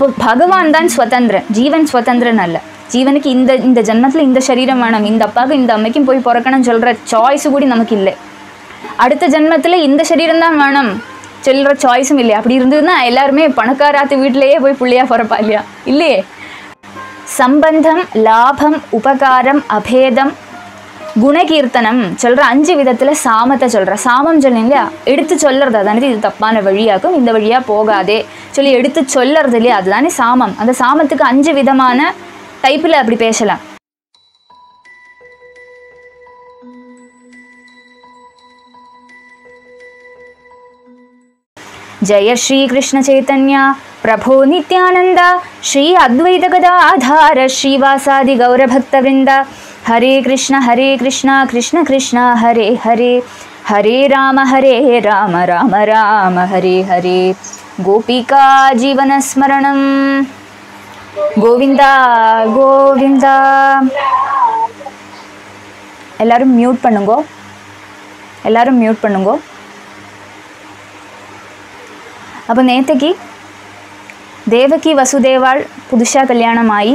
அப்போ பகவான் தான் ஸ்வதந்திரன் ஜீவன் ஸ்வதந்திரன் அல்ல ஜீவனுக்கு இந்த இந்த ஜென்மத்தில் இந்த சரீரம் வேணும் இந்த அப்பாவுக்கு இந்த அம்மைக்கும் போய் பிறக்கணும்னு சொல்கிற சாய்ஸு கூட நமக்கு இல்லை அடுத்த ஜென்மத்தில் இந்த சரீரம் தான் வேணும் சொல்கிற சாய்ஸும் இல்லை அப்படி இருந்ததுன்னா எல்லாருமே பணக்காராத்து வீட்டிலேயே போய் புள்ளையா பிறப்பா இல்லையா இல்லையே சம்பந்தம் லாபம் உபகாரம் அபேதம் குணகீர்த்தனம் சொல்கிற அஞ்சு விதத்தில் சாமத்தை சொல்கிற சாமம் சொன்னீங்க இல்லையா எடுத்து சொல்கிறது அதானது இது தப்பான வழியாக்கும் இந்த வழியாக போகாதே சொல்லி எடுத்து சொல்லறது இல்லையா அதுதானே சாமம் அந்த சாமத்துக்கு அஞ்சு விதமான டைப்பில் அப்படி பேசலாம் जय श्रीकृष्णचैतन्य प्रभो नित्यानन्द श्री अद्वैतगदाधार श्रीवासादि गौरभक्तवृन्द हरे कृष्ण हरे कृष्ण कृष्ण कृष्ण हरे हरे हरे राम हरे राम राम राम हरे हरे गोपिका जीवनस्मरणं கோவிந்தா கோவிந்தா எல்லாரும் மியூட் பண்ணுங்கோ எல்லாரும் மியூட் பண்ணுங்கோ അപ്പോൾ നേരത്തേക്ക് ദേവകി വസുദേവാൾ പുതുശാ കല്യാണമായി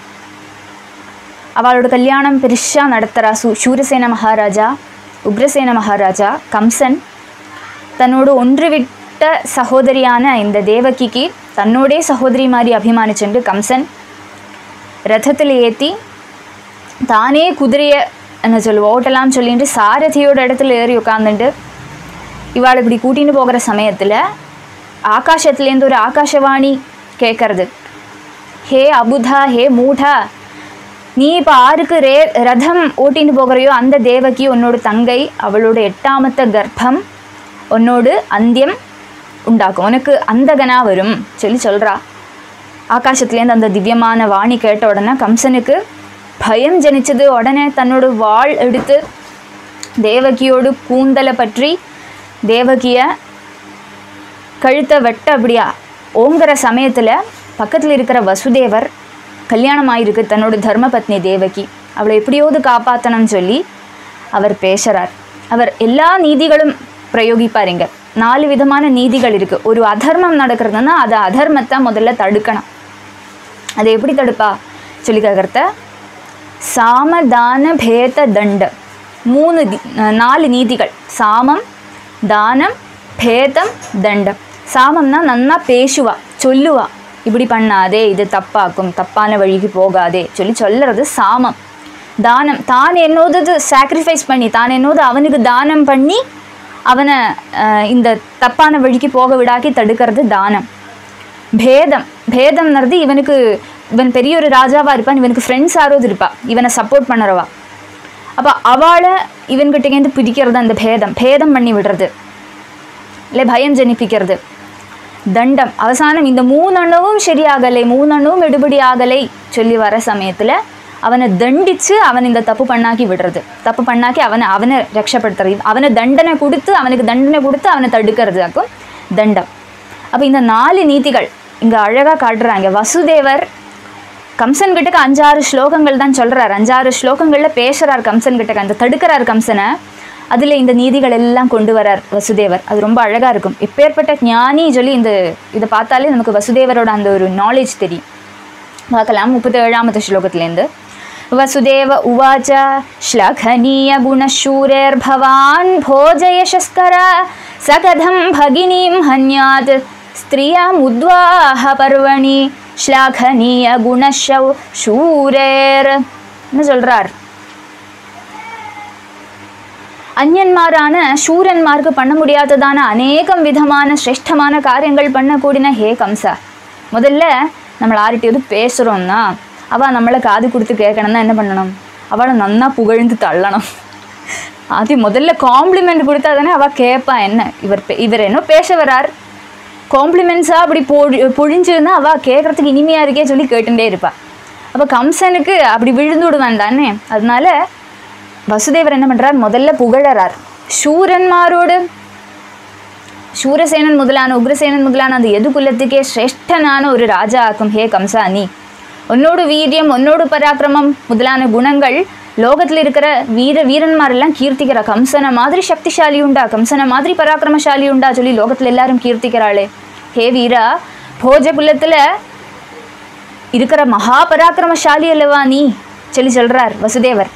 അവളുടെ കല്യാണം പെരുശ നടത്തറ സു ശൂരസേന മഹാരാജ ഉഗ്രസേന മഹാരാജ കംസൻ தன்னோடு ஒன்றுவிட்ட சகோதரியான இந்த தேவகிக்கு தன்னோடே சகோதரி மாதிரி அபிமானிச்சுண்டு கம்சன் ரதத்தில் ஏற்றி தானே குதிரையை என்ன சொல்லுவோம் ஓட்டலாம் சொல்லிட்டு சாரதியோட இடத்துல ஏறி உட்காந்துட்டு இவாள் இப்படி கூட்டின்னு போகிற சமயத்தில் ஆகாசத்துலேருந்து ஒரு ஆகாசவாணி கேட்கறது ஹே அபுதா ஹே மூடா நீ இப்போ ஆருக்கு ரே ரதம் ஓட்டின்னு போகிறையோ அந்த தேவகி உன்னோட தங்கை அவளோட எட்டாமத்த கர்ப்பம் உன்னோடு அந்தியம் உண்டாக்கும் உனக்கு அந்தகனா வரும் சொல்லி சொல்கிறா ஆகாசத்துலேருந்து அந்த திவ்யமான வாணி கேட்ட உடனே கம்சனுக்கு பயம் ஜனிச்சது உடனே தன்னோட வாள் எடுத்து தேவகியோடு கூந்தலை பற்றி தேவகியை கழுத்தை வெட்ட அப்படியா ஓங்குற சமயத்தில் பக்கத்தில் இருக்கிற வசுதேவர் கல்யாணம் ஆயிருக்கு தன்னோட தர்மபத்னி தேவகி அவளை எப்படியாவது காப்பாற்றணும்னு சொல்லி அவர் பேசுகிறார் அவர் எல்லா நீதிகளும் பிரயோகிப்பாருங்க நாலு விதமான நீதிகள் இருக்குது ஒரு அதர்மம் நடக்கிறதுனா அது அதர்மத்தை முதல்ல தடுக்கணும் அதை எப்படி தடுப்பா சொல்லி கேட்குறத சாமதான பேத தண்ட மூணு தி- நாலு நீதிகள் சாமம் தானம் பேதம் தண்டம் சாமம்னா நன்னா பேசுவா சொல்லுவா இப்படி பண்ணாதே இது தப்பாக்கும் தப்பான வழிக்கு போகாதே சொல்லி சொல்லுறது சாமம் தானம் தான் என்னோடது சாக்ரிஃபைஸ் பண்ணி தான் என்னோது அவனுக்கு தானம் பண்ணி அவனை அஹ், இந்த தப்பான வழிக்கு போக விடாக்கி தடுக்கிறது தானம் பேதம் பேதம்ன்றது இவனுக்கு இவன் பெரிய ஒரு ராஜாவா இருப்பான் இவனுக்கு ஃப்ரெண்ட்ஸ் யாரோது இருப்பா இவனை சப்போர்ட் பண்ணுறவா அப்போ அவளை இவன்கிட்டேருந்து பிரிக்கிறது அந்த பேதம் பேதம் பண்ணி விடுறது இல்லை பயம் ஜனிப்பிக்கிறது தண்டம் அவசானம் இந்த மூணணுவும் சரியாகலை மூணணுவும் எடுபடி ஆகலை சொல்லி வர சமயத்தில் அவனை தண்டிச்சு அவன் இந்த தப்பு பண்ணாக்கி விடுறது தப்பு பண்ணாக்கி அவனை அவனை ரட்சப்படுத்துறது அவனை தண்டனை கொடுத்து அவனுக்கு தண்டனை கொடுத்து அவனை தடுக்கிறதாக்கும் தண்டம் அப்போ இந்த நாலு நீதிகள் இங்கே அழகாக காட்டுறாங்க வசுதேவர் கம்சன் கிட்டக்க அஞ்சாறு ஸ்லோகங்கள் தான் சொல்றார் அஞ்சாறு ஸ்லோகங்களில் பேசுறார் கம்சன் கிட்டக்க அந்த தடுக்கிறார் கம்சனை அதில் இந்த நீதிகள் எல்லாம் கொண்டு வரார் வசுதேவர் அது ரொம்ப அழகாக இருக்கும் எப்பேற்பட்ட ஞானி சொல்லி இந்த இதை பார்த்தாலே நமக்கு வசுதேவரோட அந்த ஒரு நாலேஜ் தெரியும் பார்க்கலாம் முப்பத்தி ஏழாமத்து ஸ்லோகத்துலேருந்து வசுதேவ உவாச்ச श्लाघनीय गुणशूरेर्भवान् भोजयशस्कर स कथं भगिनीं हन्यात् स्त्रियमुद्वाह पर्वणि श्लाघनीय गुणशौ शूरेर् என்ன சொல்றார் அந்யன்மாரான சூரன்மார்க்கு பண்ண முடியாததான அநேகம் விதமான சிரேஷ்டமான காரியங்கள் பண்ணக்கூடின ஹே கம்சா முதல்ல നമ്മൾ ആരുടെ பேசுகிறோம்னா அவள் நம்மளை காது கொடுத்து கேட்கணும்னா என்ன பண்ணணும் அவளை நன்னா புகழ்ந்து தள்ளணும் ஆദ്യം முதல்ல காம்ப்ளிமெண்ட் கொடுத்தா தானே அவள் கேட்பா என்ன இவர் பே- இவர் என்ன பேச வரார் காம்ப்ளிமெண்ட்ஸாக அப்படி பொழி பொழிஞ்சிருந்தா அவள் கேட்குறதுக்கு இனிமையாக இருக்கே சொல்லி கேட்டுட்டே இருப்பாள் அப்போ கம்சனுக்கு அப்படி விழுந்து விடுவான் தானே அதனால வசுதேவர் என்ன பண்ணுறார் முதல்ல புகழறார் சூரன்மாரோடு சூரசேனன் முதலான உக்ரசேனன் முதலான அந்த எது குலத்துக்கே சிரேஷ்டனான ஒரு ராஜா ஆக்கும் ஹே கம்சா நீ உன்னோட வீரியம் உன்னோட பராக்கிரமம் முதலான குணங்கள் லோகத்தில் இருக்கிற வீர வீரன்மாரெல்லாம் கீர்த்திக்கிற கம்சனை மாதிரி சக்திசாலி உண்டா கம்சனை மாதிரி பராக்கிரமசாலி உண்டா சொல்லி லோகத்தில் எல்லாரும் கீர்த்திக்கிறாளே ஹே வீரா போஜ குலத்தில் இருக்கிற மகா பராக்கிரமசாலி அல்லவா நீ சொல்லி சொல்றார் வசுதேவர்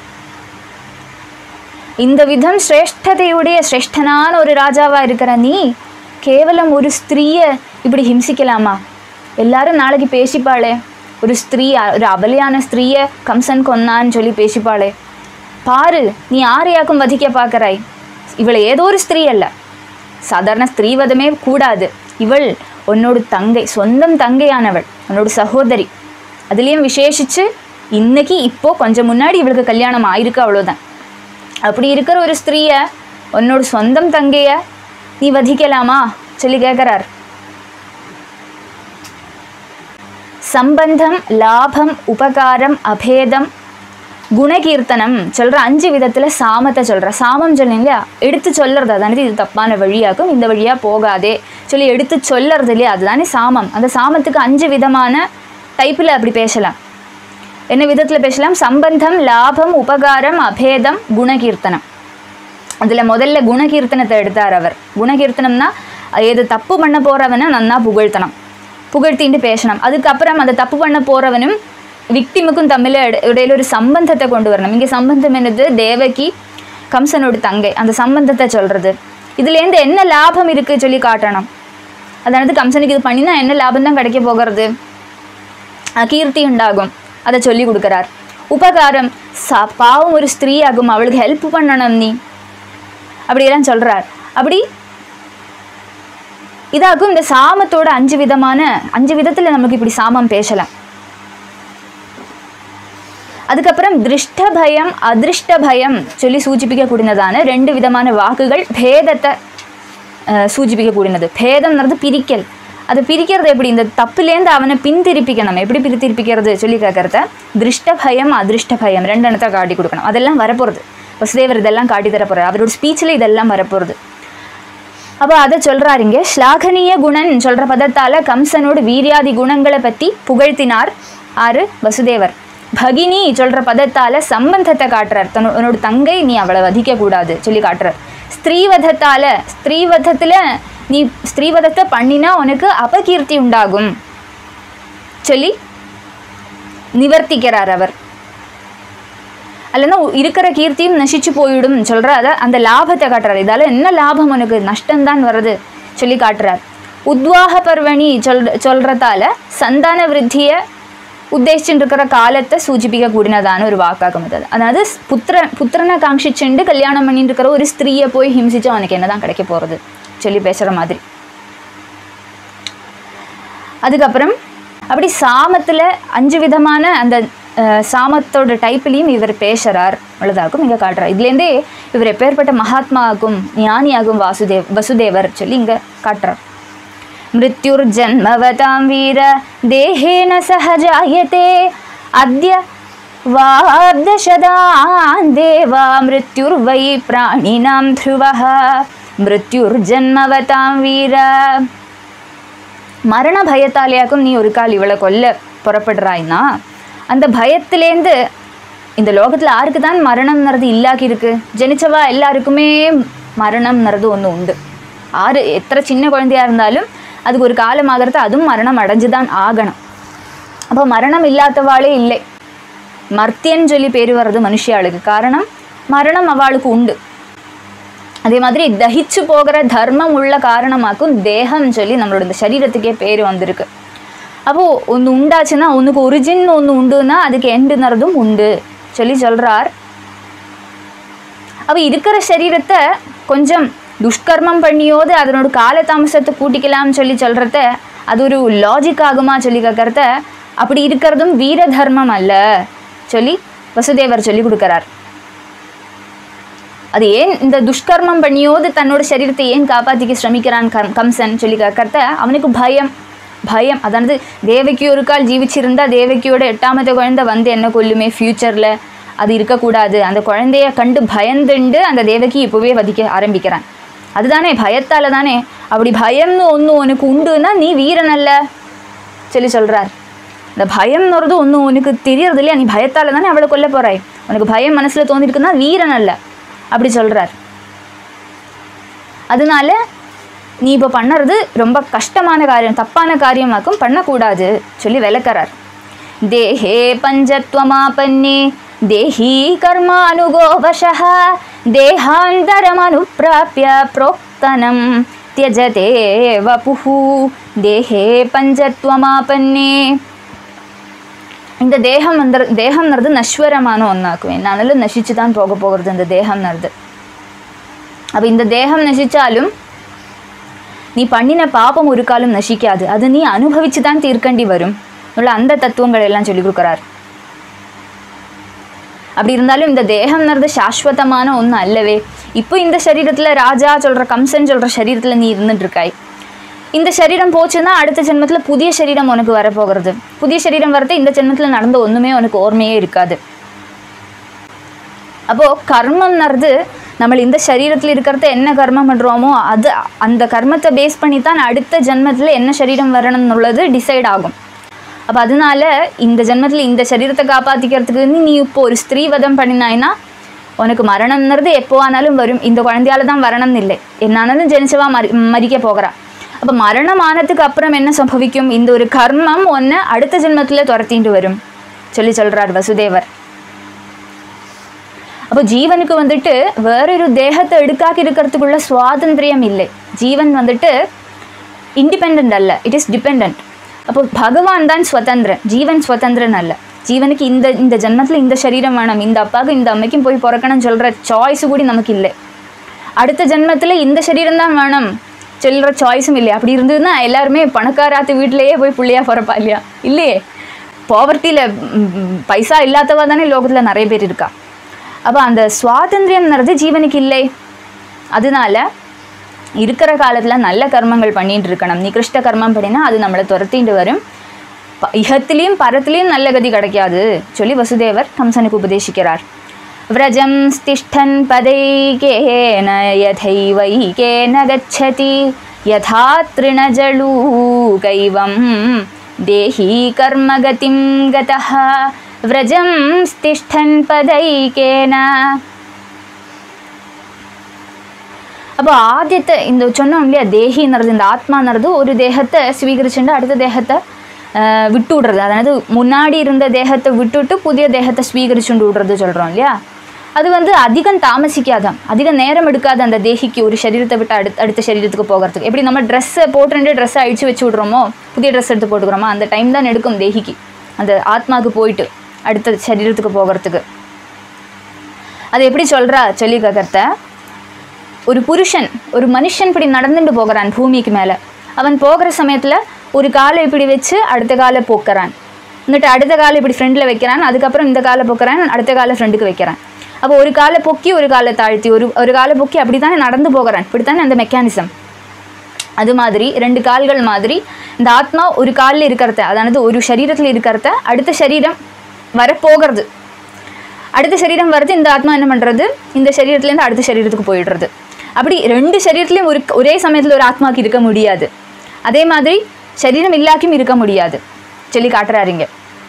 இந்த விதம் சிரேஷ்டதையுடைய சிரேஷ்டனான ஒரு ராஜாவா இருக்கிற நீ கேவலம் ஒரு ஸ்திரீயை இப்படி ஹிம்சிக்கலாமா எல்லாரும் நாளைக்கு பேசிப்பாளே ஒரு ஸ்திரீ ஒரு அபலையான ஸ்திரீயை கம்சன் கொன்னான்னு சொல்லி பேசிப்பாளே பாரு நீ ஆரையாக்கும் வதிக்க பார்க்கறாய் இவள் ஏதோ ஒரு ஸ்திரீ அல்ல சாதாரண ஸ்திரீவதமே கூடாது இவள் உன்னோட தங்கை சொந்தம் தங்கையானவள் உன்னோட சகோதரி அதுலேயும் விசேஷிச்சு இன்னைக்கு இப்போ கொஞ்சம் முன்னாடி இவளுக்கு கல்யாணம் ஆயிருக்கு அவ்வளோதான் அப்படி இருக்கிற ஒரு ஸ்திரீயை உன்னோட சொந்தம் தங்கைய நீ வதிக்கலாமா சொல்லி கேட்குறார் சம்பந்தம் லாபம் உபகாரம் அபேதம் குணகீர்த்தனம் சொல்கிற அஞ்சு விதத்தில் சாமத்தை சொல்கிற சாமம் சொன்னீங்க இல்லையா எடுத்து சொல்கிறது அதானது இது தப்பான வழியாக்கும் இந்த வழியாக போகாதே சொல்லி எடுத்து சொல்லறது இல்லையா அதுதானே சாமம் அந்த சாமத்துக்கு அஞ்சு விதமான டைப்பில் அப்படி பேசலாம் என்ன விதத்தில் பேசலாம் சம்பந்தம் லாபம் உபகாரம் அபேதம் குணகீர்த்தனம் அதில் முதல்ல குணகீர்த்தனத்தை எடுத்தார் அவர் குணகீர்த்தனம்னா எது தப்பு பண்ண போகிறவனை நன்னா புகழ்த்தனம் புகழ்த்திட்டு பேசணும் அதுக்கப்புறம் அந்த தப்பு பண்ண போகிறவனும் விக்டிமுக்கும் தமிழ இடையில ஒரு சம்பந்தத்தை கொண்டு வரணும் இங்கே சம்பந்தம் என்னது தேவகி கம்சனோட தங்கை அந்த சம்பந்தத்தை சொல்கிறது இதுலேருந்து என்ன லாபம் இருக்குது சொல்லி காட்டணும் அதானது கம்சனுக்கு இது பண்ணினா என்ன லாபம் தான் கிடைக்க போகிறது கீர்த்தி உண்டாகும் அதை சொல்லி கொடுக்குறார் உபகாரம் சா பாவம் ஒரு ஸ்திரீ ஆகும் அவளுக்கு ஹெல்ப் பண்ணணும் நீ அப்படியெல்லாம் சொல்கிறார் அப்படி இதாகும் இந்த சாமத்தோட அஞ்சு விதமான அஞ்சு விதத்தில் நமக்கு இப்படி சாமம் பேசலாம் அதுக்கப்புறம் திருஷ்ட பயம் அதிருஷ்ட பயம் சொல்லி சூச்சிப்பிக்கக்கூடியதான ரெண்டு விதமான வாக்குகள் பேதத்தை அஹ், சூச்சிப்பிக்கக்கூடியது பேதம்ன்றது பிரிக்கல் அது பிரிக்கிறது எப்படி இந்த தப்புலேருந்து அவனை பின்திருப்பிக்கணும் எப்படி பிரித்திருப்பிக்கிறது சொல்லி கேட்கறத திருஷ்ட பயம் அதிருஷ்ட பயம் ரெண்டு எண்ணத்தை காட்டி கொடுக்கணும் அதெல்லாம் வரப்போகிறது வசுதேவர் இதெல்லாம் காட்டி தர போகிறார் அவரோட ஸ்பீச்சில் இதெல்லாம் வரப்போகிறது அப்போ அதை சொல்றாரு இங்கே ஸ்லாகனீய குணன் சொல்கிற பதத்தால் கம்சனோட வீரியாதி குணங்களை பற்றி புகழ்த்தினார் ஆறு வசுதேவர் பகினி சொல்கிற பதத்தால் சம்பந்தத்தை காட்டுறார் தன்னோ உன்னோட தங்கை நீ அவளை வதிக்கக்கூடாது சொல்லி காட்டுறார் ஸ்திரீவதத்தால் ஸ்திரீவதத்தில் நீ ஸ்திரீவதத்தை பண்ணினா உனக்கு அபகீர்த்தி உண்டாகும் சொல்லி நிவர்த்திக்கிறார் அவர் அல்லனா இருக்கிற கீர்த்தியும் நசிச்சு போயிடும் சொல்ற அத அந்த லாபத்தை காட்டுறாரு இதால என்ன லாபம் உனக்கு நஷ்டம்தான் வருது சொல்லி காட்டுறார் உத்வாக பர்வணி சொல் சொல்றதால சந்தான விருத்தியை உத்தேசிச்சுட்டு இருக்கிற காலத்தை சூச்சிப்பிக்க கூடினதான ஒரு வாக்காகும் அது அதாவது புத்திர புத்திரனை காங்கிச்சுண்டு கல்யாணம் பண்ணிட்டு இருக்கிற ஒரு ஸ்திரீயை போய் ஹிம்சிச்சு அவனுக்கு என்னதான் கிடைக்க போறது சொல்லி பேசுற மாதிரி அதுக்கப்புறம் அப்படி சாமத்தில் அஞ்சு விதமான அந்த அஹ், சாமத்தோட டைப்லேயும் இவர் பேசுகிறார் அவ்வளோதாக்கும் இங்கே காட்டுறார் இதுலேருந்தே இவர் எப்பேற்பட்ட மகாத்மாவுக்கும் ஞானியாகும் வாசுதேவ் வசுதேவர் சொல்லி இங்கே காட்டுறார் मृत्युर्जन्मवतां वीर देहेन सह जायते अद्य वाब्दशदान् देवा मृत्युर्वै प्राणिनां ध्रुवः मृत्युर्जन्मवतां वीर மரண பயத்தாலேயாக்கும் நீ ஒரு கால் இவளை கொல்ல புறப்படுறாய்னா அந்த பயத்திலேருந்து இந்த லோகத்தில் யாருக்கு தான் மரணம்ன்றது இல்லாக்கி இருக்கு ஜனிச்சவா எல்லாருக்குமே மரணம்ன்றது ஒன்று உண்டு ஆறு எத்தனை சின்ன குழந்தையா இருந்தாலும் அதுக்கு ஒரு காலம் ஆகிறது அதுவும் மரணம் அடைஞ்சு தான் ஆகணும் அப்போ மரணம் இல்லாதவாளே இல்லை மர்த்தியன்னு சொல்லி பேர் வர்றது மனுஷியாளுக்கு காரணம் மரணம் அவளுக்கு உண்டு அதே மாதிரி தகிச்சு போகிற தர்மம் உள்ள காரணமாக்கும் தேகம் சொல்லி நம்மளோட இந்த சரீரத்துக்கே பேர் வந்திருக்கு அப்போது ஒன்று உண்டாச்சுன்னா ஒன்றுக்கு ஒரிஜின் ஒன்று உண்டுன்னா அதுக்கு எண்டுனறதும் உண்டு சொல்லி சொல்கிறார் அவ இருக்கிற சரீரத்தை கொஞ்சம் துஷ்கர்மம் பண்ணியோது அதனோட காலதாமசத்தை கூட்டிக்கலாம்னு சொல்லி சொல்கிறத அது ஒரு லாஜிக் ஆகுமா சொல்லி கேட்கறத அப்படி இருக்கிறதும் வீர தர்மம் அல்ல சொல்லி வசுதேவர் சொல்லி கொடுக்கறார் அது ஏன் இந்த துஷ்கர்மம் பண்ணியோது தன்னோட சரீரத்தை ஏன் காப்பாற்றிக்க ஸ்ரமிக்கிறான் கம் கம்சன் சொல்லி கேட்கறத அவனுக்கு பயம் பயம் அதாவது தேவகி ஒரு கால் ஜீவிச்சிருந்தா தேவகியோட எட்டாமത്തെ குழந்தை வந்து என்ன கொல்லுமே ஃப்யூச்சரில் அது இருக்கக்கூடாது அந்த குழந்தைய கண்டு பயந்துண்டு அந்த தேவகி இப்போவே வதிக்க ஆரம்பிக்கிறான் அதுதானே பயத்தால தானே அப்படி பயம்னு ஒன்று உனக்கு உண்டுன்னா நீ வீரன் அல்ல சொல்லி சொல்கிறார் இந்த பயம்ன்றது ஒன்றும் உனக்கு தெரியறது இல்லையா நீ பயத்தால் தானே அவளை கொல்ல போகிறாய் உனக்கு பயம் மனசில் தோന്നിருக்குன்னா வீரன் அல்ல அப்படி சொல்கிறார் அதனால நீ இப்போ பண்ணுறது ரொம்ப கஷ்டமான காரியம் தப்பான காரியமாக்கும் பண்ணக்கூடாது சொல்லி விளக்கறார் தேஹே பஞ்சத்வமாபன்னே தேஹி கர்மானுகோ வசः தேகாந்தரமனுப்பிராப்ய प्रोक्तनं त्यजते वपुः தேஹே பஞ்சத்வமாபன்னே இந்த தேகம் வந்து தேகம்ன்றது நஸ்வரமான ஒன்றாக்கும் என்னாலும் நசிச்சு தான் போக போகிறது இந்த தேகம்ன்றது அப்போ இந்த தேகம் நசிச்சாலும் நீ பண்ணின பாபம் ஒரு காலம் நசிக்காது அது நீ அனுபவிச்சு தான் தீர்க்கண்டி வரும் உள்ள அந்த தத்துவங்கள் எல்லாம் சொல்லி கொடுக்குறார் அப்படி இருந்தாலும் இந்த தேகம்ன்றது சாஸ்வதமான ஒன்று அல்லவே இப்போ இந்த சரீரத்தில் ராஜா சொல்கிற கம்சன் சொல்கிற சரீரத்தில் நீ இருந்துட்டு இருக்காய் இந்த சரீரம் போச்சுன்னா அடுத்த ஜென்மத்தில் புதிய சரீரம் உனக்கு வரப்போகிறது புதிய சரீரம் வரது இந்த ஜென்மத்தில் நடந்த ஒன்றுமே உனக்கு ஓர்மையே இருக்காது அப்போது கர்மம்ன்றது நம்ம இந்த சரீரத்தில் இருக்கிறத என்ன கர்மம் பண்ணுறோமோ அது அந்த கர்மத்தை பேஸ் பண்ணி தான் அடுத்த ஜென்மத்தில் என்ன சரீரம் வரணும்னு உள்ளது டிசைட் ஆகும் அப்போ அதனால இந்த ஜென்மத்தில் இந்த சரீரத்தை காப்பாற்றிக்கிறதுக்கு நீ இப்போ ஒரு ஸ்திரீ வதம் பண்ணினாய்னா உனக்கு மரணம்ன்றது எப்போ ஆனாலும் வரும் இந்த குழந்தையால தான் வரணும்னு இல்லை என்னானாலும் ஜெனிச்சவா மரி மறிக்க போகிறா அப்போ மரணம் ஆனதுக்கு அப்புறம் என்ன சம்பவிக்கும் இந்த ஒரு கர்மம் ஒன்று அடுத்த ஜென்மத்தில் துரத்திட்டு வரும் சொல்லி சொல்கிறார் வசுதேவர் அப்போ ஜீவனுக்கு வந்துட்டு வேறொரு தேகத்தை எடுக்காக்கி இருக்கிறதுக்குள்ள சுவாதந்திரியம் இல்லை ஜீவன் வந்துட்டு இண்டிபெண்ட் அல்ல இட் இஸ் டிபெண்ட் அப்போ பகவான் தான் ஸ்வதந்திரன் ஜீவன் ஸ்வதந்திரன் அல்ல ஜீவனுக்கு இந்த இந்த ஜென்மத்தில் இந்த சரீரம் வேணும் இந்த அப்பாவுக்கு இந்த அம்மைக்கும் போய் பிறக்கணும்னு சொல்கிற சாய்ஸு கூட நமக்கு இல்லை அடுத்த ஜென்மத்தில் இந்த சரீரம் தான் வேணும் சொல்கிற சாய்ஸும் இல்லை அப்படி இருந்ததுன்னா எல்லாருமே பணக்காராத்து வீட்டிலேயே போய் புள்ளையா பிறப்பா இல்லையா இல்லையே பாவர்ட்டியில் பைசா இல்லாதவா தானே லோகத்தில் நிறைய பேர் இருக்கா அப்போ அந்த சுவாதந்திரம்ன்றது ஜீவனுக்கு இல்லை அதனால இருக்கிற காலத்தில் நல்ல கர்மங்கள் பண்ணிட்டு இருக்கணும் நிகிருஷ்ட கர்மம் பண்ணினா அது நம்மளை துரத்திட்டு வரும் ப- இகத்திலையும் பரத்திலையும் நல்ல கதி கிடைக்காது சொல்லி வசுதேவர் கம்சனுக்கு உபதேசிக்கிறார் व्रजं स्तिष्ठन् पदैकेन यथैवैकेन गच्छति यथा तृणजलूकैवं देही कर्मगतिं गतः व्रजं स्तिष्ठन् पदैकेन അപ്പോൾ ആദ്യത്തെ இந்த சொன்னோம் இல்லையா தேகின்றது இந்த ஆத்மான்றது ஒரு தேகத்தை ஸ்வீகரிச்சுட்டு அடுத்த தேகத்தை ஆஹ், விட்டு விடுறது அதாவது முன்னாடி இருந்த தேகத்தை விட்டுட்டு புதிய தேகத்தை ஸ்வீகரிச்சுட்டு விடுறது சொல்கிறோம் இல்லையா அது வந்து அதிகம் தாமசிக்காதான் அதிகம் நேரம் எடுக்காது அந்த தேகிக்கு ஒரு சரீரத்தை விட்டு அடுத்த அடுத்த சரீரத்துக்கு போகிறதுக்கு எப்படி நம்ம ட்ரெஸ்ஸை போட்டு ட்ரெஸ்ஸை அழிச்சு வச்சு விட்றோமோ புதிய ட்ரெஸ் எடுத்து போட்டுக்கிறோமோ அந்த டைம் தான் எடுக்கும் தேகிக்கு அந்த ஆத்மாவுக்கு போயிட்டு அடுத்த சரீரத்துக்கு போகிறதுக்கு அது எப்படி சொல்கிறா சொல்லி ககர்த்த ஒரு புருஷன் ஒரு மனுஷன் இப்படி நடந்துட்டு போகிறான் பூமிக்கு மேலே அவன் போகிற சமயத்தில் ஒரு காலை இப்படி வச்சு அடுத்த காலை போக்குறான் എന്നിട്ട് அடுத்த காலை இப்படி ஃப்ரெண்டில் வைக்கிறான் அதுக்கப்புறம் இந்த காலை போக்குறான் அடுத்த காலை ஃப்ரெண்டுக்கு வைக்கிறான் அப்போ ஒரு காலை பொக்கி ஒரு காலை தாழ்த்தி ஒரு ஒரு காலை பொக்கி அப்படி தானே நடந்து போகிறான் இப்படி தானே அந்த மெக்கானிசம் அது மாதிரி ரெண்டு கால்கள் மாதிரி இந்த ஆத்மா ஒரு காலில் இருக்கிறத அதாவது ஒரு சரீரத்தில் இருக்கிறத அடுத்த சரீரம் வரப்போகிறது அடுத்த சரீரம் வரது இந்த ஆத்மா என்ன பண்ணுறது இந்த சரீரத்துலேருந்து அடுத்த சரீரத்துக்கு போயிடுறது அப்படி ரெண்டு சரீரத்துலையும் ஒரு ஒரே சமயத்தில் ஒரு ஆத்மாவுக்கு இருக்க முடியாது அதே மாதிரி சரீரம் இல்லாக்கியும் இருக்க முடியாது சொல்லி காட்டுறாருங்க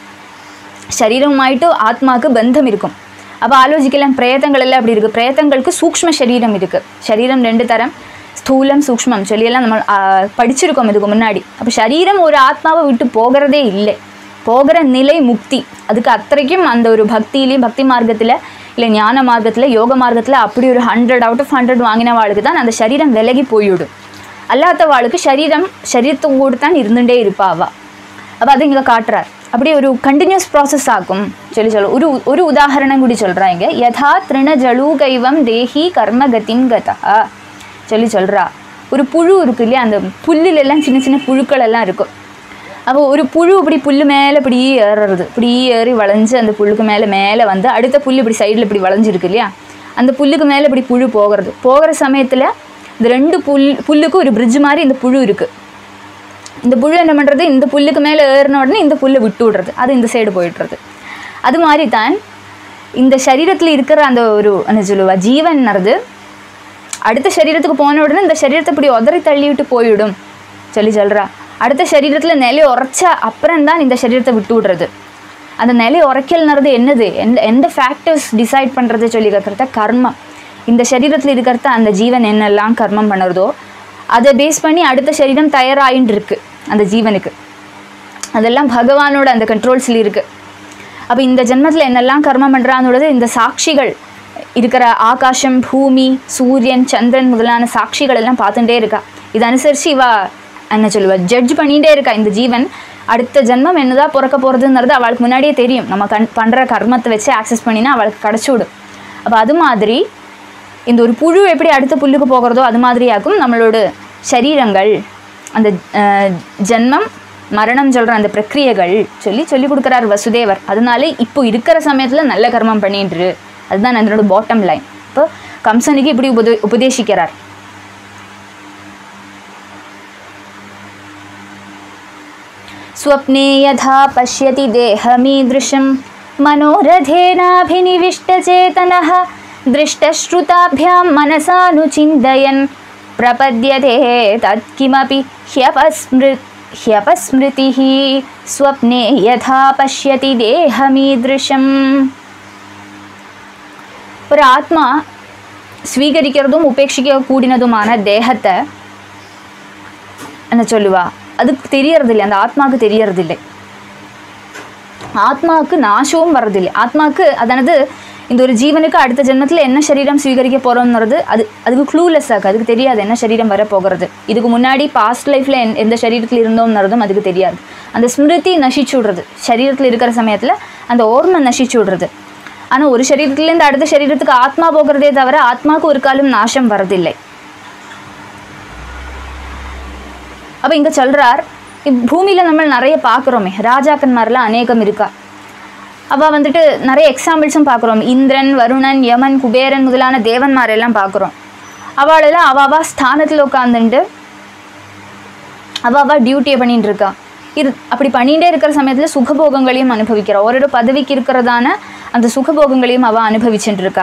சரீரமாயிட்டு ஆத்மாவுக்கு பந்தம் இருக்கும் அப்போ ஆலோசிக்கலாம் பிரேதங்கள் எல்லாம் அப்படி இருக்குது பிரேதங்களுக்கு சூக்ஷ்ம சரீரம் இருக்குது சரீரம் ரெண்டு தரம் ஸ்தூலம் சூக்ஷ்மம் சொல்லியெல்லாம் நம்ம ஆ, படிச்சிருக்கோம் இதுக்கு முன்னாடி அப்போ சரீரம் ஒரு ஆத்மாவை விட்டு போகிறதே இல்லை போகிற நிலை முக்தி அதுக்கு அத்தனைக்கும் அந்த ஒரு பக்தியிலையும் பக்தி மார்க்கத்தில் இல்லை ஞான மார்க்கத்தில் யோக மார்க்கத்தில் அப்படி ஒரு ஹண்ட்ரட் அவுட் ஆஃப் ஹண்ட்ரட் வாங்கின வாழ்க்கை தான் அந்த சரீரம் விலகி போய்விடும் அல்லாத வாளுக்கு சரீரம் சரீரத்தை கூட தான் இருந்துட்டே இருப்பா அவ அப்போ அது இங்கே காட்டுறார் அப்படி ஒரு கண்டினியூஸ் ப்ராசஸ் ஆகும் சொல்லி சொல்ல ஒரு ஒரு உதாரணம் கூடி சொல்கிறாங்க யதா திருண ஜலூகைவம் தேஹி கர்மகதிம் கதா சொல்லி சொல்கிறா ஒரு புழு இருக்கு இல்லையா அந்த புல்லுல எல்லாம் சின்ன சின்ன புழுக்கள் எல்லாம் இருக்கும் அப்போ ஒரு புழு இப்படி புல்லு மேலே இப்படி ஏறுறது இப்படி ஏறி வளைஞ்சு அந்த புல்லுக்கு மேலே மேலே வந்து அடுத்த புல் இப்படி சைடில் இப்படி வளைஞ்சிருக்கு இல்லையா அந்த புல்லுக்கு மேலே இப்படி புழு போகிறது போகிற சமயத்தில் இந்த ரெண்டு புல் புல்லுக்கு ஒரு பிரிட்ஜ் மாதிரி இந்த புழு இருக்குது இந்த புழு என்ன பண்ணுறது இந்த புல்லுக்கு மேலே ஏறின உடனே இந்த புல்லை விட்டு விடுறது அது இந்த சைடு போயிடுறது அது மாதிரி தான் இந்த சரீரத்தில் இருக்கிற அந்த ஒரு என்ன சொல்லுவா ஜீவன்றது அடுத்த சரீரத்துக்கு போன உடனே இந்த சரீரத்தை இப்படி உதறி தள்ளி விட்டு போயிடும் சொல்லி சொல்கிறா அடுத்த சரீரத்தில் நிலை உரைச்ச அப்புறம் தான் இந்த சரீரத்தை விட்டு விடுறது அந்த நிலை உரைக்கல்ன்றது என்னது எந்த எந்த ஃபேக்டர்ஸ் டிசைட் பண்ணுறது சொல்லி கேட்குறத கர்மம் இந்த சரீரத்தில் இருக்கிறத அந்த ஜீவன் என்னெல்லாம் கர்மம் பண்ணுறதோ அதை பேஸ் பண்ணி அடுத்த சரீரம் தயாராகின்னு இருக்கு அந்த ஜீவனுக்கு அதெல்லாம் பகவானோட அந்த கண்ட்ரோல்ஸில் இருக்குது அப்போ இந்த ஜென்மத்தில் என்னெல்லாம் கர்மம் பண்ணுறான்னோடது இந்த சாட்சிகள் இருக்கிற ஆகாசம் பூமி சூரியன் சந்திரன் முதலான சாட்சிகள் எல்லாம் பார்த்துட்டே இருக்கா இது அனுசரித்து இவா என்ன சொல்லுவா ஜட்ஜ் பண்ணிகிட்டே இருக்கா இந்த ஜீவன் அடுத்த ஜென்மம் என்னதான் பிறக்க போகிறதுங்கிறது அவளுக்கு முன்னாடியே தெரியும் நம்ம கண் பண்ணுற கர்மத்தை வச்சு ஆக்சஸ் பண்ணினா அவளுக்கு கிடச்சி விடும் அப்போ அது மாதிரி இந்த ஒரு புழு எப்படி அடுத்த புல்லுக்கு போகிறதோ அது மாதிரியாக்கும் நம்மளோட சரீரங்கள் அந்த அஹ், ஜென்மம் மரணம் சொல்கிற அந்த பிரக்ரியைகள் சொல்லி சொல்லி கொடுக்குறார் வசுதேவர் அதனால இப்போ இருக்கிற சமயத்தில் நல்ல கர்மம் பண்ணிட்டு அதுதான் அதனோட பாட்டம் லைன் இப்போ கம்சனுக்கு இப்படி உபதே உபதேசிக்கிறார் स्वप्ने यथा पश्यति देहमीदृशं मनोरथेनाभिनिविष्टचेतनः दृष्टश्रुताभ्यां मनसानुचिन्तयन् प्रपद्यते तत्किमपि ह्यपस्मृ ह्यपस्मृतिः स्वप्ने यथा पश्यति देहमीदृशम् ஒரு ஆத்மா ஸ்வீகரிக்கிறதும் உபேட்சிக்க கூடினதுமான தேகத்தை என்ன சொல்லுவா அதுக்கு தெரியறதில்லை அந்த ஆத்மாவுக்கு தெரியறதில்லை ஆத்மாவுக்கு நாசமும் வர்றதில்லை ஆத்மாவுக்கு அதானது இந்த ஒரு ஜீவனுக்கு அடுத்த ஜென்மத்தில் என்ன சரீரம் ஸ்வீகரிக்க போகிறோம்ங்கிறது அது அதுக்கு க்ளூலெஸ் ஆகு அதுக்கு தெரியாது என்ன சரீரம் வர போகிறது இதுக்கு முன்னாடி பாஸ்ட் லைஃப்பில் எந்த சரீரத்தில் இருந்தோம்ங்கிறதும் அதுக்கு தெரியாது அந்த ஸ்மிருதி நசிச்சு விடுறது சரீரத்தில் இருக்கிற சமயத்தில் அந்த ஓர்மை நசிச்சு விடுறது ஆனால் ஒரு சரீரத்துலேருந்து அடுத்த சரீரத்துக்கு ஆத்மா போகிறதே தவிர ஆத்மாவுக்கு ஒரு காலம் நாசம் வரதில்லை அப்போ இங்கே சொல்கிறார் பூமியில் நம்ம நிறைய பார்க்குறோமே ராஜாக்கன்மாரெலாம் அநேகம் இருக்கா அவள் வந்துட்டு நிறைய எக்ஸாம்பிள்ஸும் பார்க்குறோம் இந்திரன் வருணன் யமன் குபேரன் முதலான தேவன்மாரெல்லாம் பார்க்குறோம் அவளெல்லாம் அவ அவா ஸ்தானத்தில் உட்காந்துட்டு அவ அவா டியூட்டியை பண்ணிட்டு இருக்கா இது அப்படி பண்ணிகிட்டே இருக்கிற சமயத்தில் சுகபோகங்களையும் அனுபவிக்கிறா ஒரு ஒரு பதவிக்கு இருக்கிறதான அந்த சுகபோகங்களையும் அவள் அனுபவிச்சுட்டு இருக்கா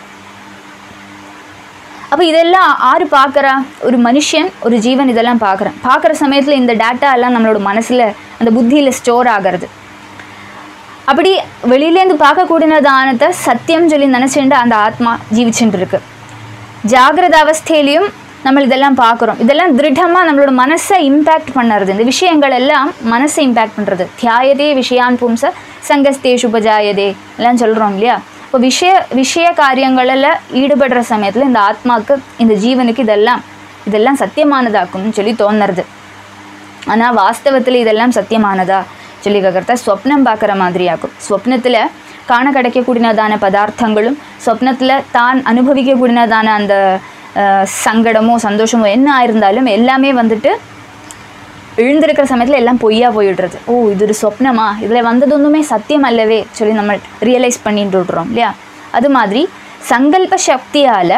அப்போ இதெல்லாம் ஆறு பார்க்குறா ஒரு மனுஷன் ஒரு ஜீவன் இதெல்லாம் பார்க்குறேன் பார்க்குற சமயத்தில் இந்த டேட்டா எல்லாம் நம்மளோட மனசில் அந்த புத்தியில் ஸ்டோர் ஆகிறது அப்படி வெளியிலேருந்து பார்க்கக்கூடியதானத்தை சத்தியம் சொல்லி நினச்சிட்டு அந்த ஆத்மா ஜீவிச்சுட்டு இருக்கு ஜாகிரத அவஸ்தையிலையும் நம்ம இதெல்லாம் பார்க்குறோம் இதெல்லாம் திருடமாக நம்மளோட மனசை இம்பேக்ட் பண்ணுறது இந்த விஷயங்கள் எல்லாம் மனசை இம்பேக்ட் பண்ணுறது தியாயதே விஷயான் பும்ச சங்கஸ்தேஷு உபஜாயதே எல்லாம் சொல்கிறோம் இல்லையா இப்போ விஷய விஷய காரியங்களில் ஈடுபடுற சமயத்தில் இந்த ஆத்மாவுக்கு இந்த ஜீவனுக்கு இதெல்லாம் இதெல்லாம் சத்தியமானதாக்கும்னு சொல்லி தோணுறது ஆனால் வாஸ்தவத்தில் இதெல்லாம் சத்தியமானதா சொல்லி கேட்குறத ஸ்வப்னம் பார்க்குற மாதிரியாக்கும் ஸ்வப்னத்தில் காண கிடைக்கக்கூடியதான பதார்த்தங்களும் ஸ்வப்னத்தில் தான் அனுபவிக்கக்கூடியதான அந்த அஹ், சங்கடமோ சந்தோஷமோ என்ன ஆயிருந்தாலும் எல்லாமே வந்துட்டு எழுந்திருக்கிற சமயத்தில் எல்லாம் பொய்யா போயிடுறது ஓ இது ஒரு சொப்னமா இதில் வந்தது ஒன்றுமே சத்தியம் அல்லவே சொல்லி நம்ம ரியலைஸ் பண்ணிட்டு விட்றோம் இல்லையா அது மாதிரி சங்கல்ப சக்தியால்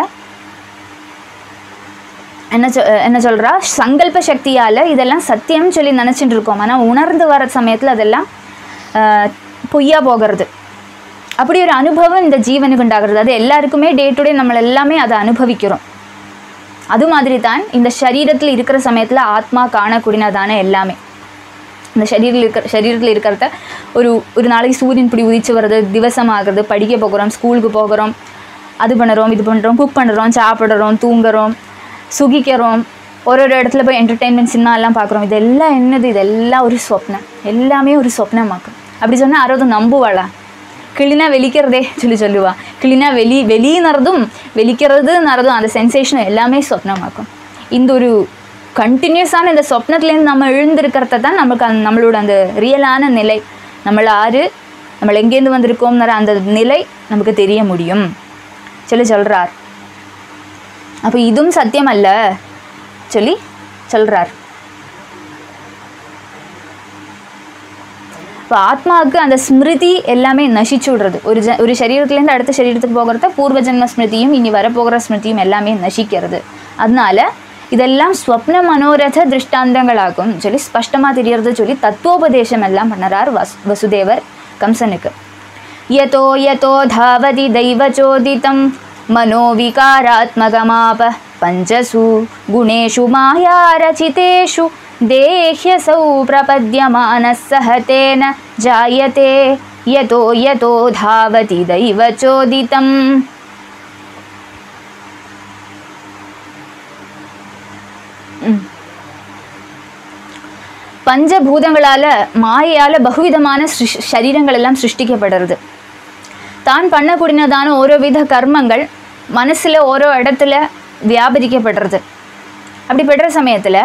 என்ன சொ என்ன சொல்கிறா சங்கல்ப சக்தியால் இதெல்லாம் சத்தியம்னு சொல்லி நினச்சிட்டு இருக்கோம் ஆனால் உணர்ந்து வர சமயத்தில் அதெல்லாம் ஆஹ், பொய்யா போகிறது அப்படி ஒரு அனுபவம் இந்த ஜீவனுக்கு உண்டாகிறது அது எல்லாருக்குமே டே டு டே நம்ம எல்லாமே அதை அனுபவிக்கிறோம் அது மாதிரி தான் இந்த சரீரத்தில் இருக்கிற சமயத்தில் ஆத்மா காணக்கூடியதான எல்லாமே இந்த சரீரில் இருக்கிற சரீரத்தில் இருக்கிறத ஒரு ஒரு நாளைக்கு சூரியன் இப்படி உதிச்சு வர்றது திவசம் ஆகுறது படிக்க போகிறோம் ஸ்கூலுக்கு போகிறோம் அது பண்ணுறோம் இது பண்ணுறோம் குக் பண்ணுறோம் சாப்பிடுறோம் தூங்குறோம் சுகிக்கிறோம் ஒரு ஒரு இடத்துல போய் என்டர்டெயின்மெண்ட் சினிமா எல்லாம் பார்க்குறோம் இதெல்லாம் என்னது இதெல்லாம் ஒரு சொப்னம் எல்லாமே ஒரு சொப்னமாக்கும் அப்படி சொன்னால் யாராவது நம்புவாளா கிளினா வெளிக்கிறதே சொல்லி சொல்லுவா கிளினா வெளி வெளியினறதும் வெளிக்கிறதுனறதும் அந்த சென்சேஷனும் எல்லாமே சொப்னமாக்கும் இந்த ஒரு கண்டினியூஸான இந்த சொப்னத்துலேருந்து நம்ம எழுந்திருக்கிறத தான் நமக்கு அந்த நம்மளோட அந்த ரியலான நிலை நம்மள ஆறு நம்ம எங்கேருந்து வந்திருக்கோம்ங்கிற அந்த நிலை நமக்கு தெரிய முடியும் சொல்லி சொல்கிறார் அப்போ இதுவும் சத்தியம் அல்ல சொல்லி சொல்கிறார் இப்போ ஆத்மாவுக்கு அந்த ஸ்மிருதி எல்லாமே நசிச்சு விடுறது ஒரு ஜ ஒரு சரீரத்துலேருந்து அடுத்த சரீரத்துக்கு போகிறத பூர்வ ஜென்ம ஸ்மிருதியும் இனி வரப்போகிற ஸ்மிருதியும் எல்லாமே நசிக்கிறது அதனால இதெல்லாம் ஸ்வப்ன மனோரத திருஷ்டாந்தங்களாகும் சொல்லி ஸ்பஷ்டமாக தெரியறது சொல்லி தத்துவோபதேசம் எல்லாம் பண்ணறார் வஸ் வசுதேவர் கம்சனுக்கு யதோ யதோ தாவதி दैवचोदितं मनोविकारात्मकमाप पञ्चसु गुणेषु मायारचितेषु देह्यसौ प्रपद्यमानः सह तेन जायते यतो यतो धावति दैवचोदितम् பஞ்சபூதங்களால் மாயையால் பகுவிதமான சிருஷ் சரீரங்கள் எல்லாம் சிருஷ்டிக்கப்படுறது தான் பண்ணக்கூடியதான ஓரோ வித கர்மங்கள் மனசில் ஓரோ இடத்துல வியாபரிக்கப்படுறது அப்படிப்படுற சமயத்தில்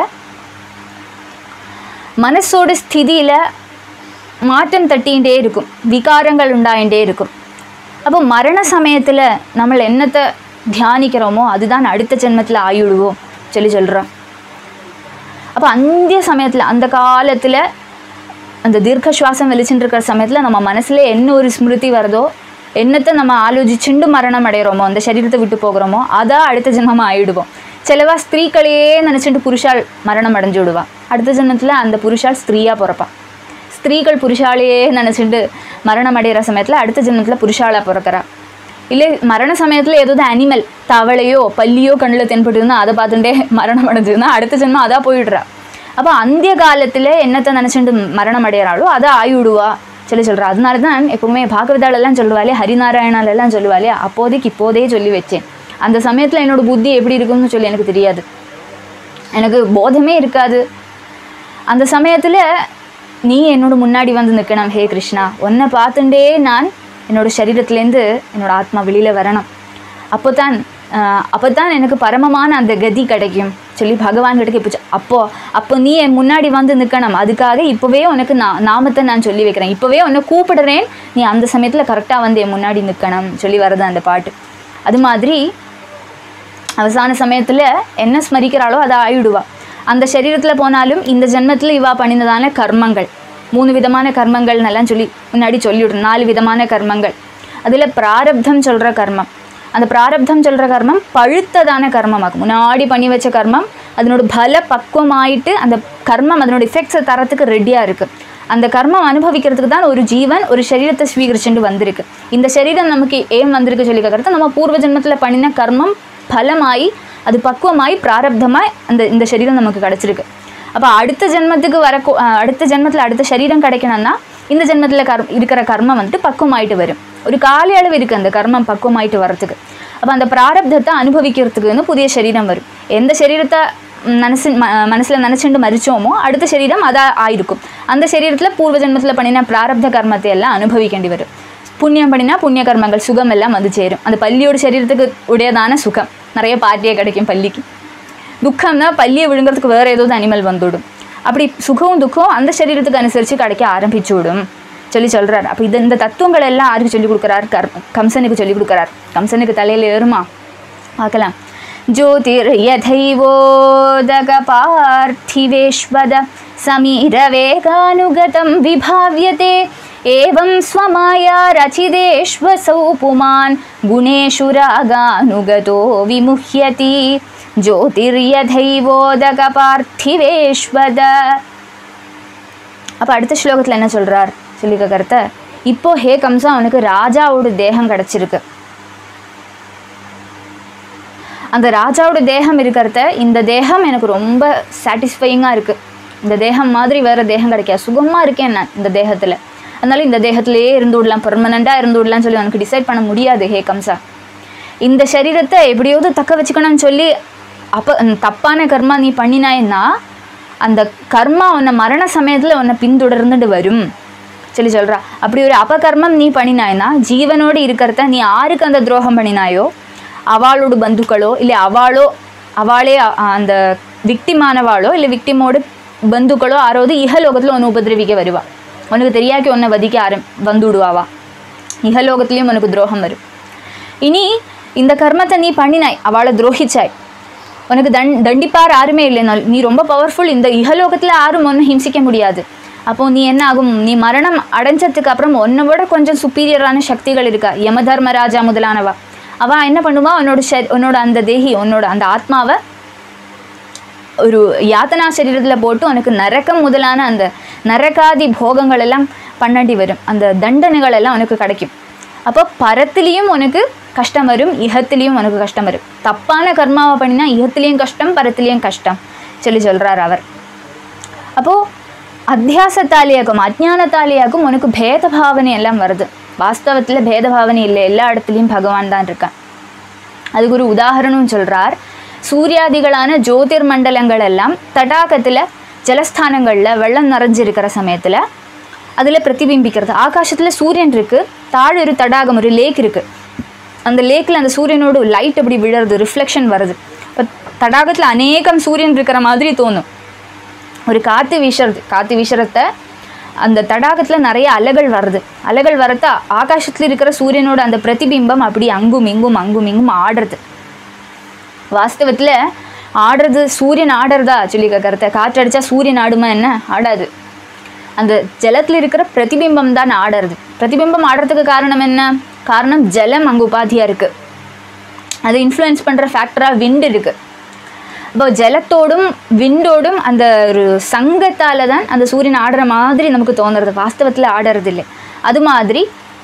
மனசோட ஸ்திதியில் மாற்றம் தட்டிகிட்டே இருக்கும் விகாரங்கள் உண்டாயிட்டே இருக்கும் அப்போ மரண சமயத்தில் நம்ம என்னத்தை தியானிக்கிறோமோ அதுதான் அடுத்த ஜென்மத்தில் ஆயுடுவோம் சொல்லி சொல்கிறோம் அப்போ அந்த சமயத்தில் அந்த காலத்தில் அந்த தீர்க்க சுவாசம் வெளிச்சுட்டு இருக்கிற சமயத்தில் நம்ம மனசில் என்ன ஒரு ஸ்மிருதி வருதோ என்னத்தை நம்ம ஆலோசிச்சுண்டு மரணம் அடைகிறோமோ அந்த சரீரத்தை விட்டு போகிறோமோ அதான் அடுத்த ஜென்மமாக ஆயிடுவோம் சிலவா ஸ்திரீக்களையே நினச்சிட்டு புருஷால் மரணம் அடைஞ்சு விடுவா அடுத்த ஜென்மத்தில் அந்த புருஷால் ஸ்திரீயாக பிறப்பா ஸ்திரீகள் புருஷாலேயே நினச்சிட்டு மரணம் அடைகிற சமயத்தில் அடுத்த ஜென்மத்தில் புருஷாலாக பிறக்கிறா இல்லை மரண சமயத்தில் ஏதாவது அனிமல் தவளையோ பல்லியோ கண்ணில் தென்பட்டுருந்தா அதை பார்த்துட்டே மரணம் அடைஞ்சிருந்தா அடுத்த ஜென்மம் அதான் போயிடுறா அப்போ அந்திய காலத்தில் என்னத்தை நினச்சிட்டு மரணம் அடையிறாளோ அதை ஆயுடுவா சொல்லி சொல்கிறா அதனால தான் எப்பவுமே பாகவதாலெல்லாம் சொல்லுவாளே ஹரிநாராயணாலெல்லாம் சொல்லுவாளே அப்போதைக்கு இப்போதே சொல்லி வச்சேன் அந்த சமயத்தில் என்னோட புத்தி எப்படி இருக்கும்னு சொல்லி எனக்கு தெரியாது எனக்கு போதமே இருக்காது அந்த சமயத்தில் நீ என்னோட முன்னாடி வந்து நிற்கணும் ஹே கிருஷ்ணா உன்னை பார்த்துட்டே நான் என்னோட சரீரத்துலேருந்து என்னோட ஆத்மா வெளியில் வரணும் அப்போ தான் அப்போ தான் எனக்கு பரமமான அந்த கதி கிடைக்கும் சொல்லி பகவான் கிட்ட இப்போ அப்போ அப்போ நீ என் முன்னாடி வந்து நிற்கணும் அதுக்காக இப்போவே உனக்கு நான் நாமத்தை நான் சொல்லி வைக்கிறேன் இப்போவே உன்னை கூப்பிடுறேன் நீ அந்த சமயத்தில் கரெக்டாக வந்து என் முன்னாடி நிற்கணும் சொல்லி வருது அந்த பாட்டு அது மாதிரி அவசான சமயத்தில் என்ன ஸ்மரிக்கிறாளோ அதை ஆயிடுவா அந்த சரீரத்தில் போனாலும் இந்த ஜென்மத்தில் இவா பண்ணினதான கர்மங்கள் மூணு விதமான கர்மங்கள் எல்லாம் சொல்லி முன்னாடி சொல்லிவிடும் நாலு விதமான கர்மங்கள் அதில் பிராரப்தம் சொல்கிற கர்மம் அந்த பிராரப்தம் சொல்கிற கர்மம் பழுத்ததான கர்மமாகும் முன்னாடி பண்ணி வச்ச கர்மம் அதனோட பல பக்குவமாயிட்டு அந்த கர்மம் அதனோட எஃபெக்ட்ஸை தரத்துக்கு ரெடியாக இருக்குது அந்த கர்மம் அனுபவிக்கிறதுக்கு தான் ஒரு ஜீவன் ஒரு சரீரத்தை ஸ்வீகரிச்சுட்டு வந்திருக்கு இந்த சரீரம் நமக்கு ஏன் வந்திருக்கு சொல்லி கேட்குறது நம்ம பூர்வ ஜென்மத்தில் பண்ணின கர்மம் பலமாயி அது பக்குவமாயி பிராரப்தமாய் அந்த இந்த சரீரம் நமக்கு கிடச்சிருக்கு அப்போ அடுத்த ஜென்மத்துக்கு வர அடுத்த ஜென்மத்தில் அடுத்த சரீரம் கிடைக்கணும்னா இந்த ஜென்மத்தில் கர் இருக்கிற கர்மம் வந்துட்டு பக்குவமாயிட்டு வரும் ஒரு கால அளவு இருக்குது அந்த கர்மம் பக்குவமாயிட்டு வரத்துக்கு அப்போ அந்த பிராரப்தத்தை அனுபவிக்கிறதுக்கு வந்து புதிய சரீரம் வரும் எந்த சரீரத்தை மனசு ம மனசில் நினச்சிட்டு மறிச்சோமோ அடுத்த சரீரம் அதாக ஆயிருக்கும் அந்த சரீரத்தில் பூர்வ ஜென்மத்தில் பண்ணின பிராரப்த கர்மத்தை எல்லாம் அனுபவிക്കേണ്ടി வரும் புண்ணியம் பண்ணினா புண்ணிய கர்மங்கள் சுகம் எல்லாம் வந்து சேரும் அந்த பள்ளியோட சரீரத்துக்கு உடையதான சுகம் நிறைய பார்ட்டியே கிடைக்கும் பள்ளிக்கு துக்கம்னா பள்ளியை விழுங்குறதுக்கு வேறு ஏதாவது அனிமல் வந்துவிடும் அப்படி சுகமும் துக்கம் அந்த சரீரத்துக்கு அனுசரித்து கிடைக்க ஆரம்பிச்சு விடும் சொல்லி சொல்கிறார் அப்போ இது இந்த தத்துவங்கள் எல்லாம் யாருக்கு சொல்லிக் கொடுக்குறார் கர் கம்சனுக்கு சொல்லிக் கொடுக்குறார் கம்சனுக்கு தலையில் ஏறுமா பார்க்கலாம் ज्योतिर्यथैवोदक पार्थिवेश्वद समीरवेगानुगतं विभाव्यते एवं स्वमाया रचिदेष्वसौ पुमान् गुणेषु रागानुगतो विमुह्यति ज्योतिर्यथैवोदक पार्थिवेश्वद அப்போ அடுத்த ஸ்லோகத்தில் என்ன சொல்கிறார் சொல்லிக்க கருத்தை இப்போ ஹே கம்சா அவனுக்கு ராஜாவோட தேகம் கிடச்சிருக்கு அந்த ராஜாவோட தேகம் இருக்கிறத இந்த தேகம் எனக்கு ரொம்ப சாட்டிஸ்ஃபையிங்காக இருக்குது இந்த தேகம் மாதிரி வேறு தேகம் கிடைக்காது சுகமாக இருக்கேன் நான் இந்த தேகத்தில் அதனால இந்த தேகத்திலேயே இருந்து விடலாம் பெர்மனண்ட்டாக இருந்து விடலாம்னு சொல்லி உனக்கு டிசைட் பண்ண முடியாது ஹே கம்சா இந்த சரீரத்தை எப்படியாவது தக்க வச்சுக்கணும்னு சொல்லி அப்போ தப்பான கர்மா நீ பண்ணினாய்னா அந்த கர்மா உன்னை மரண சமயத்தில் உன்னை பின்தொடர்ந்துட்டு வரும் சொல்லி சொல்கிறா அப்படி ஒரு அபகர்மம் நீ பண்ணினாய்னா ஜீவனோடு இருக்கிறத நீ யாருக்கு அந்த துரோகம் பண்ணினாயோ அவளோட பந்துக்களோ இல்லை அவளோ அவளே அந்த விக்டிமானவாளோ இல்லை விக்டிமோட பந்துக்களோ ஆறாவது இகலோகத்தில் ஒன்று உபதிரவிக்க வருவா உனக்கு தெரியாக்கி உன்னை வதிக்க ஆரம் வந்துடுவாவா இகலோகத்துலேயும் உனக்கு துரோகம் வரும் இனி இந்த கர்மத்தை நீ பண்ணினாய் அவளை துரோகிச்சாய் உனக்கு தண் தண்டிப்பார் யாருமே இல்லை நீ ரொம்ப பவர்ஃபுல் இந்த இகலோகத்தில் யாரும் ஒன்றும் ஹிம்சிக்க முடியாது அப்போது நீ என்ன ஆகும் நீ மரணம் அடைஞ்சதுக்கு அப்புறம் உன்னை விட கொஞ்சம் சுப்பீரியரான சக்திகள் இருக்கா யமதர்மராஜா முதலானவா அவள் என்ன பண்ணுவா உன்னோட ஷ உன்னோட அந்த தேகி உன்னோட அந்த ஆத்மாவை ஒரு யாத்தனா சரீரத்தில் போட்டு உனக்கு நரக்கம் முதலான அந்த நரகாதி போகங்கள் எல்லாம் பண்ணாண்டி வரும் அந்த தண்டனைகள் எல்லாம் உனக்கு கிடைக்கும் அப்போ பரத்திலையும் உனக்கு கஷ்டம் வரும் இகத்திலையும் உனக்கு கஷ்டம் வரும் தப்பான கர்மாவை பண்ணினா இகத்திலையும் கஷ்டம் பரத்திலையும் கஷ்டம் சொல்லி சொல்கிறார் அவர் அப்போது அத்தியாசத்தாலேயாகும் அஜ்ஞானத்தாலேயாகும் உனக்கு பேத பாவனை எல்லாம் வருது வாஸ்தவத்தில் பேதபாவனை இல்லை எல்லா இடத்துலையும் பகவான் தான் இருக்கான் அதுக்கு ஒரு உதாரணம் சொல்கிறார் சூர்யாதிகளான ஜோதிர் மண்டலங்கள் எல்லாம் தடாகத்தில் ஜலஸ்தானங்களில் வெள்ளம் நிறைஞ்சிருக்கிற சமயத்தில் அதில் பிரதிபிம்பிக்கிறது ஆகாசத்தில் சூரியன் இருக்குது தாழ் ஒரு தடாகம் ஒரு லேக் இருக்குது அந்த லேக்கில் அந்த சூரியனோட லைட் அப்படி விழறது ரிஃப்ளெக்ஷன் வருது இப்போ தடாகத்தில் அநேகம் சூரியன் இருக்கிற மாதிரி தோணும் ஒரு காற்று வீசுறது காற்று வீசுறத அந்த தடாகத்தில் நிறைய அலைகள் வருது அலைகள் வரத்த ஆகாசத்தில் இருக்கிற சூரியனோட அந்த பிரதிபிம்பம் அப்படி அங்கும் இங்கும் அங்கும் இங்கும் ஆடுறது வாஸ்தவத்தில் ஆடுறது சூரியன் ஆடுறதா சொல்லி கேட்கறத காற்றடிச்சா சூரியன் ஆடுமா என்ன ஆடாது அந்த ஜலத்தில் இருக்கிற பிரதிபிம்பம் தான் ஆடுறது பிரதிபிம்பம் ஆடுறதுக்கு காரணம் என்ன காரணம் ஜலம் அங்கே உபாதியாக இருக்குது அது இன்ஃப்ளூயன்ஸ் பண்ணுற ஃபேக்டராக விண்ட் இருக்குது இப்போ ஜலத்தோடும் விண்டோடும் அந்த ஒரு சங்கத்தால் தான் அந்த சூரியன் ஆடுற மாதிரி நமக்கு தோணுறது வாஸ்தவத்தில் ஆடுறது இல்லை அது மாதிரி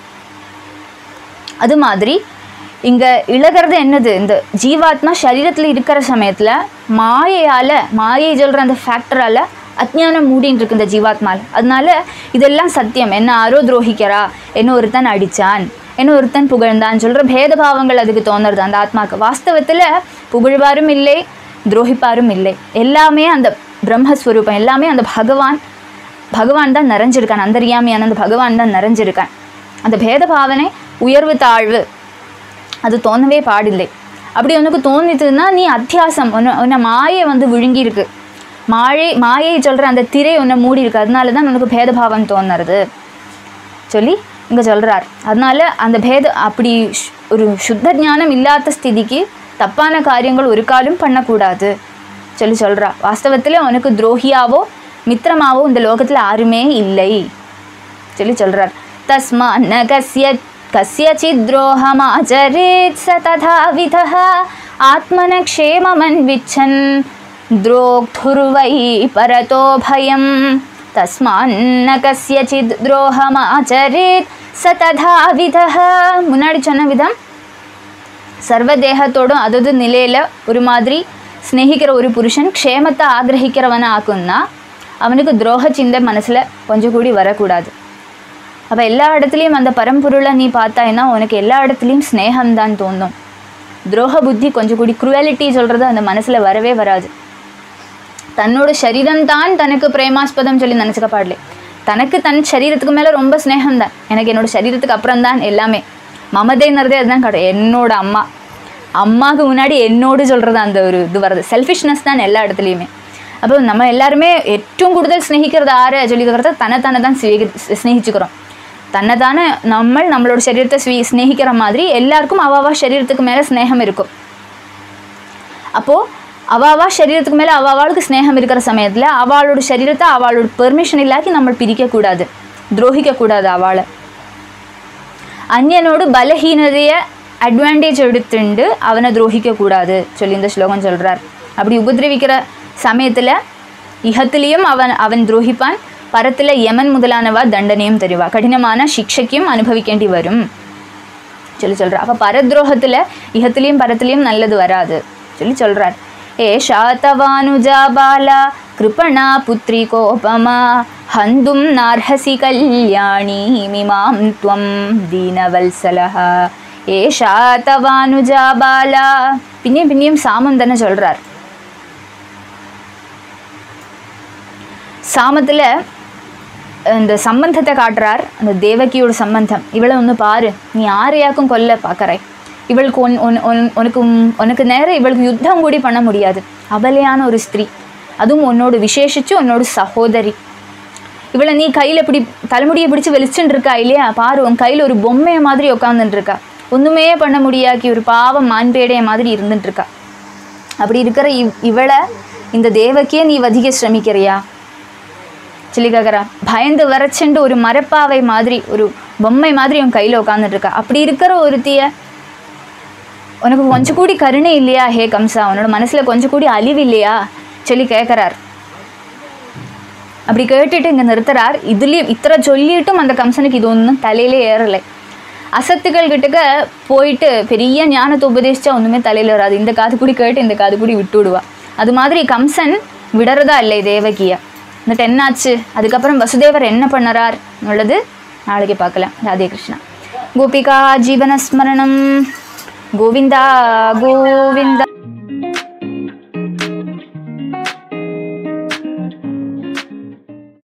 அது மாதிரி இங்கே இழகிறது என்னது இந்த ஜீவாத்மா சரீரத்தில் இருக்கிற சமயத்தில் மாயையால் மாயை சொல்கிற அந்த ஃபேக்டரால் அஜ்ஞானம் மூடின்னு இருக்கு இந்த ஜீவாத்மால அதனால இதெல்லாம் சத்தியம் என்ன ஆரோ துரோகிக்கிறா என்ன ஒருத்தன் அடித்தான் என்ன ஒருத்தன் புகழ்ந்தான் சொல்கிற பேதபாவங்கள் அதுக்கு தோணுறது அந்த ஆத்மாக்கு வாஸ்தவத்தில் புகழ்வாரும் இல்லை துரோகிப்பாரும் இல்லை எல்லாமே அந்த பிரம்மஸ்வரூபம் எல்லாமே அந்த பகவான் பகவான் தான் நிறைஞ்சிருக்கான் அந்தரியாமியான அந்த பகவான் தான் நிறைஞ்சிருக்கான் அந்த பேத பாவனை உயர்வு தாழ்வு அது தோணவே பாடில்லை அப்படி உனக்கு தோணித்துன்னா நீ அத்தியாசம் உன்னை உன்னை மாயை வந்து விழுங்கியிருக்கு மாயை மாயை சொல்கிற அந்த திரை உன்னை மூடி இருக்கு அதனால தான் உனக்கு பேதபாவம் தோணுறது சொல்லி இங்கே சொல்கிறார் அதனால அந்த பேத அப்படி ஷ்- ஒரு சுத்த ஞானம் இல்லாத ஸ்திதிக்கு தப்பான காரியங்கள் ஒரு காலும் பண்ணக்கூடாது சொல்லி சொல்கிறா வாஸ்தவத்தில் உனக்கு துரோகியாவோ மித்திரமாவோ இந்த லோகத்தில் யாருமே இல்லை சொல்லி சொல்கிறார் தஸ்மா ந கஸ்ய கஸ்யச்சித் துரோகமாச்சரேத் ச ததா விதः ஆத்மன க்ஷேமமன்விச்சன் द्रोक्थुर्वै परतो भयं தஸ்மாन्न கஸ்யச்சித் துரோகமாச்சரேத் ச ததா விதः முன்னாடி சொன்ன விதம் சர்வ தேகத்தோடும் அதது நிலையில் ஒரு மாதிரி ஸ்நேகிக்கிற ஒரு புருஷன் க்ஷேமத்தை ஆகிரகிக்கிறவனை ஆக்குன்னா அவனுக்கு துரோக சிந்தை மனசில் கொஞ்சம் கூடி வரக்கூடாது அப்போ எல்லா இடத்துலையும் அந்த பரம்பொருளை நீ பார்த்தாய்னா உனக்கு எல்லா இடத்துலையும் ஸ்னேகம்தான் தோணும் துரோக புத்தி கொஞ்சம் கூடி குருவாலிட்டி சொல்கிறது அந்த மனசில் வரவே வராது தன்னோட சரீரம் தான் தனக்கு பிரேமாஸ்பதம் சொல்லி நினச்சிக்க பாடலே தனக்கு தன் சரீரத்துக்கு மேலே ரொம்ப ஸ்னேகம் தான் எனக்கு என்னோட சரீரத்துக்கு அப்புறம் தான் எல்லாமே மமதைங்கிறதே அதுதான் கிடையாது என்னோட அம்மா அம்மாவுக்கு முன்னாடி என்னோடு சொல்கிறது அந்த ஒரு இது வருது செல்ஃபிஷ்னஸ் தான் எல்லா இடத்துலையுமே அப்போ நம்ம எல்லாருமே ഏറ്റവും കൂടുതൽ സ്നേഹിക്കുന്നത് ആരെ ചൊല്ലിക്കുന്നത് തന്നെ തന്നെ தான் സ്വീകരി സ്നേഹിച്ചുக்கிறோம் தன்னை தானே நம்ம நம்மளோட சரீரத்தை ஸ்வீ ஸ்நேகிக்கிற மாதிரி எல்லாருக்கும் அவாவா சரீரத்துக்கு மேலே ஸ்னேகம் இருக்கும் அப்போது அவாவா சரீரத்துக்கு மேலே அவாவாளுக்கு ஸ்னேகம் இருக்கிற சமயத்தில் அவளோட சரீரத்தை அவளோட பெர்மிஷன் இல்லாக்கி நம்ம பிரிக்கக்கூடாது துரோகிக்கக்கூடாது அவளை அந்நியனோடு பலஹீனதையை அட்வான்டேஜ் எடுத்துண்டு அவனை துரோகிக்கக்கூடாது சொல்லி இந்த ஸ்லோகம் சொல்கிறார் அப்படி உபதிரவிக்கிற சமயத்தில் இகத்திலையும் அவன் அவன் துரோகிப்பான் பரத்தில் யமன் முதலானவா தண்டனையும் தருவா கடினமான சிக்ஷைக்கும் அனுபவிக்கேண்டி வரும் சொல்லி சொல்கிறார் அப்போ பரத்ரோகத்தில் இகத்திலையும் பரத்திலையும் நல்லது வராது சொல்லி சொல்கிறார் ஏஷா தவானுஜா பாலா கிருபணா புத்ரி கோபமா ஹந்தும் நார்ஹசி கல்யாணி மிமாம் துவம் தீனவல்சலஹ ஏஷா தவானுஜா பாலா பின்னையும் பின்னையும் சாமம் தானே சொல்கிறார் சாமத்தில் இந்த சம்பந்தத்தை காட்டுறார் அந்த தேவகியோட சம்பந்தம் இவளை ஒன்று பாரு நீ யாரையாக்கும் கொல்ல பார்க்கறாய் இவளுக்கு ஒன் ஒன் ஒன்- உனக்கு உம்- உனக்கு நேரம் இவளுக்கு யுத்தம் கூடி பண்ண முடியாது அபலையான ஒரு ஸ்திரீ அதுவும் உன்னோட விசேஷிச்சு உன்னோட சகோதரி இவளை நீ கையில் இப்படி தலைமுடியை பிடிச்சு வெளிச்சுட்டு இருக்கா இல்லையா பாரு உன் கையில் ஒரு பொம்மையை மாதிரி உட்காந்துட்டு இருக்கா ஒன்றுமே பண்ண முடியாக்கி ஒரு பாவம் மான்பேடைய மாதிரி இருந்துட்டு இருக்கா அப்படி இருக்கிற இவ் இவளை இந்த தேவக்கியை நீ வதிக்க சிரமிக்கிறியா சொல்லி கேட்குறா பயந்து வரச்சுண்டு ஒரு மரப்பாவை மாதிரி ஒரு பொம்மை மாதிரி உன் கையில் உட்காந்துட்டு இருக்கா அப்படி இருக்கிற ஒருத்திய உனக்கு கொஞ்சம் கூடி கருணை இல்லையா ஹே கம்சா உன்னோட மனசில் கொஞ்சம் கூடி அழிவு இல்லையா சொல்லி கேட்குறார் அப்படி கேட்டுட்டு இங்கே நிறுத்துறார் இதுலேயும் இத்தனை சொல்லிட்டும் அந்த கம்சனுக்கு இது ஒன்றும் தலையிலே ஏறலை அசத்துக்கள் கிட்டக்க போயிட்டு பெரிய ஞானத்தை உபதேசிச்சா ஒன்றுமே தலையில் வராது இந்த காது கூடி கேட்டு இந்த காது கூடி விட்டு விடுவா அது மாதிரி கம்சன் விடறதா இல்லை தேவகியை എന്നിട്ട് என்னாச்சு அதுக்கப்புறம் வசுதேவர் என்ன பண்ணறார் உள்ளது நாளைக்கு பார்க்கலாம் ராதே கிருஷ்ணா கோபிகா ஜீவனஸ்மரணம் கோவிந்தா கோவிந்தா